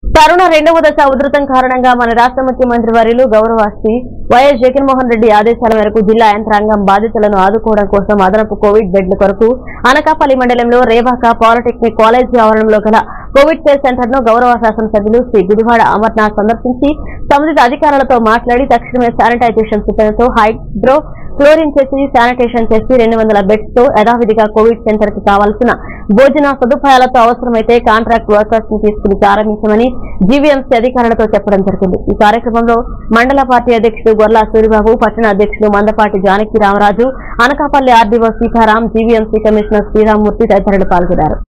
corona రెండవ దశ ఉధృతం కారణంగా మన రాష్ట్ర ముఖ్యమంత్రి వర్యులు గౌరవాస్తి వైఎస్ జగన్మోహన్ రెడ్డి ఆదేశాల మేరకు జిల్లా యంత్రాంగం బాధితులను ఆదుకోవడం కోసం అదనపు కోవిడ్ బెడ్ల కొరకు అనకాపల్లి మండలంలో రేవాక పాలిటెక్నిక్ కాలేజీ ఆవరణలో గల కోవిడ్ కేర్ సెంటర్ ను గౌరవ శాసనసభ్యులు శ్రీ గుడివాడ అమర్నాథ్ సందర్శించి సంబంధిత అధికారులతో మాట్లాడి తక్షణమే శానిటైజేషన్ సిబ్బందితో హైడ్రో క్లోరిన్ చేసి శానిటేషన్ చేసి రెండు వందల బెడ్స్ తో యథావిధిగా కోవిడ్ సెంటర్ కి కావాల్సిన భోజన సదుపాయాలతో అవసరమైతే కాంట్రాక్ట్ వర్కర్స్ ని తీసుకుని ప్రారంభించమని జీవీఎంసీ అధికారులతో చెప్పడం జరిగింది ఈ కార్యక్రమంలో మండల పార్టీ అధ్యక్షుడు గొర్లా సూరిబాబు పట్టణ అధ్యక్షుడు Mandapati Janaki Ramaraju Anakapalli RDO Sitaram GVMC commissioner Sriramamurthy తదితరులు పాల్గొన్నారు